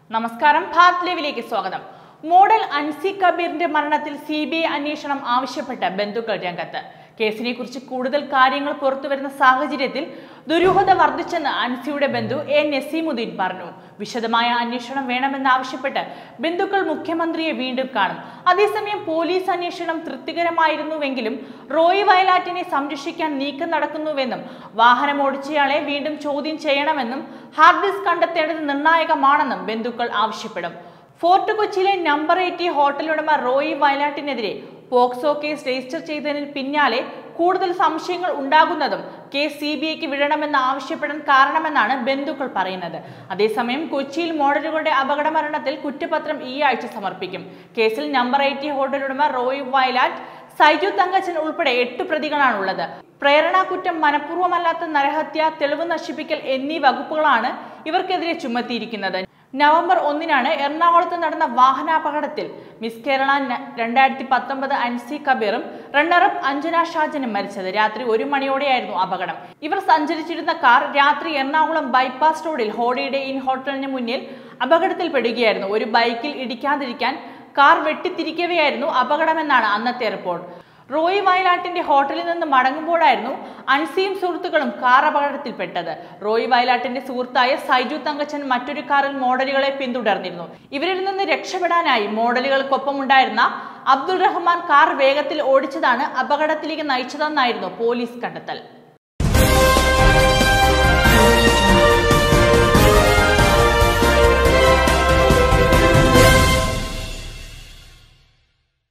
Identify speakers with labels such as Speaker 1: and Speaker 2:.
Speaker 1: നമസ്കാരം ഭാരത് ലൈവിലേക്ക് സ്വാഗതം മോഡൽ അൻസി കബീറിന്റെ മരണത്തിൽ സി ബി ഐ അന്വേഷണം ആവശ്യപ്പെട്ട് ബന്ധുക്കൾ രംഗത്ത് കേസിനെ കുറിച്ച് കൂടുതൽ കാര്യങ്ങൾ പുറത്തുവരുന്ന സാഹചര്യത്തിൽ ദുരൂഹത വർദ്ധിച്ചെന്ന് അൻസിയുടെ ബന്ധു എ നസീമുദ്ദീൻ പറഞ്ഞു വിശദമായ അന്വേഷണം വേണമെന്നാവശ്യപ്പെട്ട് ബന്ധുക്കൾ മുഖ്യമന്ത്രിയെ വീണ്ടും കാണും അതേസമയം പോലീസ് അന്വേഷണം തൃപ്തികരമായിരുന്നുവെങ്കിലും റോയ് വയലാറ്റിനെ സംരക്ഷിക്കാൻ നീക്കം നടക്കുന്നുവെന്നും വാഹനമോടിച്ചയാളെ വീണ്ടും ചോദ്യം ചെയ്യണമെന്നും ഹാർഡ് ഡിസ്ക് കണ്ടെത്തേണ്ടത് നിർണായകമാണെന്നും ബന്ധുക്കൾ ആവശ്യപ്പെടും ഫോർട്ട് കൊച്ചിയിലെ നമ്പർ എയ്റ്റി ഹോട്ടൽ ഉടമ റോയി വയലാട്ടിനെതിരെ പോക്സോ കേസ് രജിസ്റ്റർ ചെയ്തതിന് പിന്നാലെ കൂടുതൽ സംശയങ്ങൾ ഉണ്ടാകുന്നതും കേസ് സി ബി ഐക്ക് വിടണമെന്ന് ആവശ്യപ്പെടാൻ കാരണമെന്നാണ് ബന്ധുക്കൾ പറയുന്നത് അതേസമയം കൊച്ചിയിൽ മോഡലുകളുടെ അപകട മരണത്തിൽ കുറ്റപത്രം ഈ ആഴ്ച സമർപ്പിക്കും കേസിൽ നമ്പർ എയ്റ്റി ഹോട്ടൽ ഉടമ റോയ് വയലാറ്റ് സൈജു തങ്കച്ചൻ ഉൾപ്പെടെ എട്ട് പ്രതികളാണുള്ളത് പ്രേരണാ കുറ്റം മനഃപൂർവ്വമല്ലാത്ത നരഹത്യ തെളിവ് നശിപ്പിക്കൽ എന്നീ വകുപ്പുകളാണ് ഇവർക്കെതിരെ ചുമത്തിയിരിക്കുന്നത് നവംബർ ഒന്നിനാണ് എറണാകുളത്ത് നടന്ന വാഹനാപകടത്തിൽ മിസ് കേരള ന- രണ്ടായിരത്തി പത്തൊമ്പത് അൻസി കബീറും റണ്ണറപ്പ് അഞ്ജന ഷാജനും മരിച്ചത് രാത്രി ഒരു മണിയോടെയായിരുന്നു അപകടം ഇവർ സഞ്ചരിച്ചിരുന്ന കാർ രാത്രി എറണാകുളം ബൈപ്പാസ് റോഡിൽ ഹോളിഡേ ഇൻ ഹോട്ടലിന് മുന്നിൽ അപകടത്തിൽപ്പെടുകയായിരുന്നു ഒരു ബൈക്കിൽ ഇടിക്കാതിരിക്കാൻ കാർ വെട്ടിത്തിരിക്കവെയായിരുന്നു അപകടമെന്നാണ് അന്നത്തെ റിപ്പോർട്ട് റോയി വയലാട്ടിന്റെ ഹോട്ടലിൽ നിന്ന് മടങ്ങുമ്പോഴായിരുന്നു അൻസിയും സുഹൃത്തുക്കളും കാർ അപകടത്തിൽപ്പെട്ടത് റോയി വയലാട്ടിന്റെ സുഹൃത്തായ സൈജു തങ്കച്ചൻ മറ്റൊരു കാറിൽ മോഡലുകളെ പിന്തുടർന്നിരുന്നു ഇവരിൽ നിന്ന് രക്ഷപ്പെടാനായി മോഡലുകൾക്കൊപ്പം ഉണ്ടായിരുന്ന അബ്ദുൾ റഹ്മാൻ കാർ വേഗത്തിൽ ഓടിച്ചതാണ് അപകടത്തിലേക്ക് നയിച്ചതെന്നായിരുന്നു പോലീസ് കണ്ടെത്തൽ